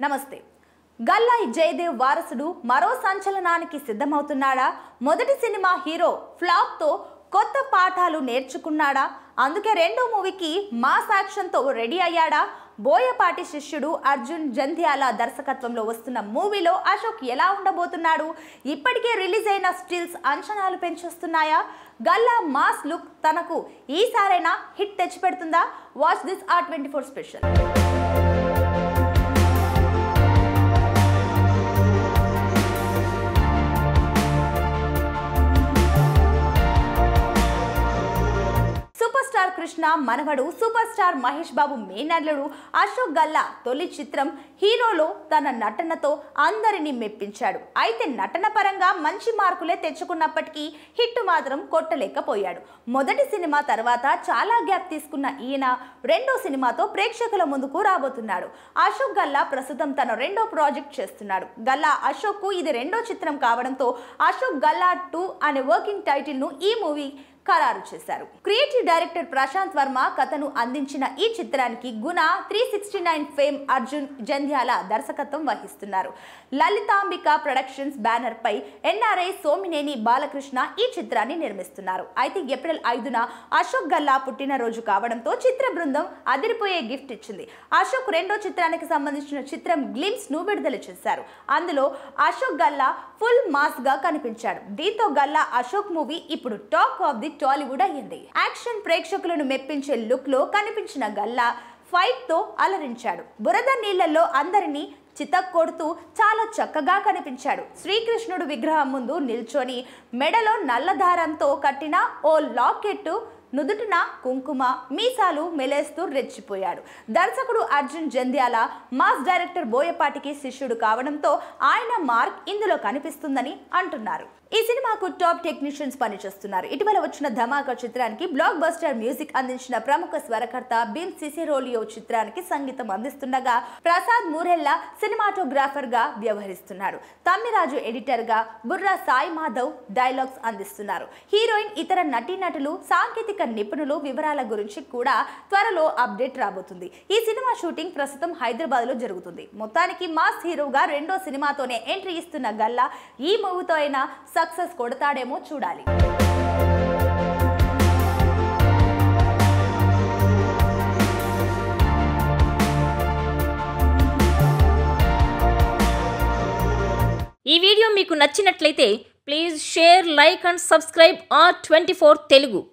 నమస్తే గల్లాయి జయదేవ్ వారసుడు మరో సంచలనానికి సిద్ధమవుతున్నాడా మొదటి సినిమా హీరో ఫ్లాప్తో కొత్త పాఠాలు నేర్చుకున్నాడా అందుకే రెండో మూవీకి మాస్ యాక్షన్తో రెడీ అయ్యాడా బోయపాటి శిష్యుడు అర్జున్ జంధ్యాల దర్శకత్వంలో వస్తున్న మూవీలో అశోక్ ఎలా ఉండబోతున్నాడు ఇప్పటికే రిలీజ్ అయిన స్టిల్స్ అంచనాలు పెంచేస్తున్నాయా గల్లా మాస్ లుక్ తనకు ఈసారైనా హిట్ తెచ్చిపెడుతుందా watch this R twenty four special super star Krishna మనవడు సూపర్ స్టార్ మహేష్ బాబు మేనల్లుడు అశోక్ గల్లా తొలి చిత్రం హీరోలో తన నటనతో అందరినీ మెప్పించాడు అయితే నటన పరంగా మంచి మార్కులే తెచ్చుకున్నప్పటికీ హిట్ మాత్రం కొట్టలేకపోయాడు మొదటి సినిమా తర్వాత చాలా గ్యాప్ తీసుకున్న ఈయన రెండో సినిమాతో ప్రేక్షకుల ముందుకు రాబోతున్నాడు అశోక్ గల్లా ప్రస్తుతం తన రెండో ప్రాజెక్ట్ చేస్తున్నాడు గల్లా అశోక్ కు ఇది రెండో చిత్రం కావడంతో అశోక్ గల్లా టూ అనే వర్కింగ్ టైటిల్ ను ఈ మూవీ ఖరారు చేశారు క్రియేటివ్ డైరెక్టర్ ప్రశాంత్ వర్మ కథను అందించిన ఈ చిత్రానికి Guna three sixty nine fame Arjun Jandhyala దర్శకత్వం వహిస్తున్నారు లలితాంబిక ప్రొడక్షన్స్ బ్యానర్ పై ఎన్ఆర్ఐ సోమినేని బాలకృష్ణ ఈ చిత్రాన్ని నిర్మిస్తున్నారు అయితే ఏప్రిల్ ఐదున అశోక్ గల్లా పుట్టినరోజు కావడంతో చిత్ర బృందం అదిరిపోయే గిఫ్ట్ ఇచ్చింది అశోక్ రెండో చిత్రానికి సంబంధించిన చిత్రం గ్లిమ్స్ ను విడుదల చేశారు అందులో అశోక్ గల్లా ఫుల్ మాస్ గా కనిపించాడు దీంతో గల్లా అశోక్ మూవీ ఇప్పుడు టాక్ ఆఫ్ ది టాలీవుడ్ అయ్యింది యాక్షన్ ప్రేక్షకులను మెప్పించే లుక్ లో కనిపించిన గల్లా ఫైట్ తో అలరించాడు బురద నీళ్లలో అందరినీ చితక్కొడుతూ చాలా చక్కగా కనిపించాడు శ్రీకృష్ణుడు విగ్రహం ముందు నిల్చొని మెడలో నల్లదారంతో కట్టిన ఓ లాకెట్టు నుదుటిన కుంకుమ మీసాలు మెలేస్తూ రెచ్చిపోయాడు దర్శకుడు అర్జున్ జంధ్యాల మాస్ డైరెక్టర్ బోయపాటికి శిష్యుడు కావడంతో ఆయన మార్క్ ఇందులో కనిపిస్తుందని అంటున్నారు ఈ సినిమాకు టాప్ టెక్నీషియన్స్ పనిచేస్తున్నారు ఇటీవల వచ్చిన ధమాకా చిత్రానికి బ్లాక్ బస్టర్ మ్యూజిక్ అందించిన ప్రముఖ స్వరకర్త బిన్ సిసిరోలియో చిత్రానికి సంగీతం అందిస్తుండగా ప్రసాద్ మూరెల్లా సినిమాటోగ్రాఫర్ గా వ్యవహరిస్తున్నాడు తమ్మిరాజు ఎడిటర్ గా బుర్రా సాయి మాధవ్ డైలాగ్స్ అందిస్తున్నారు హీరోయిన్ ఇతర నటీనటులు సాంకేతిక నిపుణులు వివరాల గురించి కూడా త్వరలో అప్డేట్ రాబోతుంది ఈ సినిమా షూటింగ్ ప్రస్తుతం హైదరాబాద్ లో జరుగుతుంది మొత్తానికి మాస్ హీరోగా రెండో సినిమాతోనే ఎంట్రీ ఇస్తున్న గల్లా ఈ మూవీతో అయినా సక్సెస్ కొడతాడేమో చూడాలి ఈ వీడియో మీకు నచ్చినట్లయితే please share like and subscribe R twenty Telugu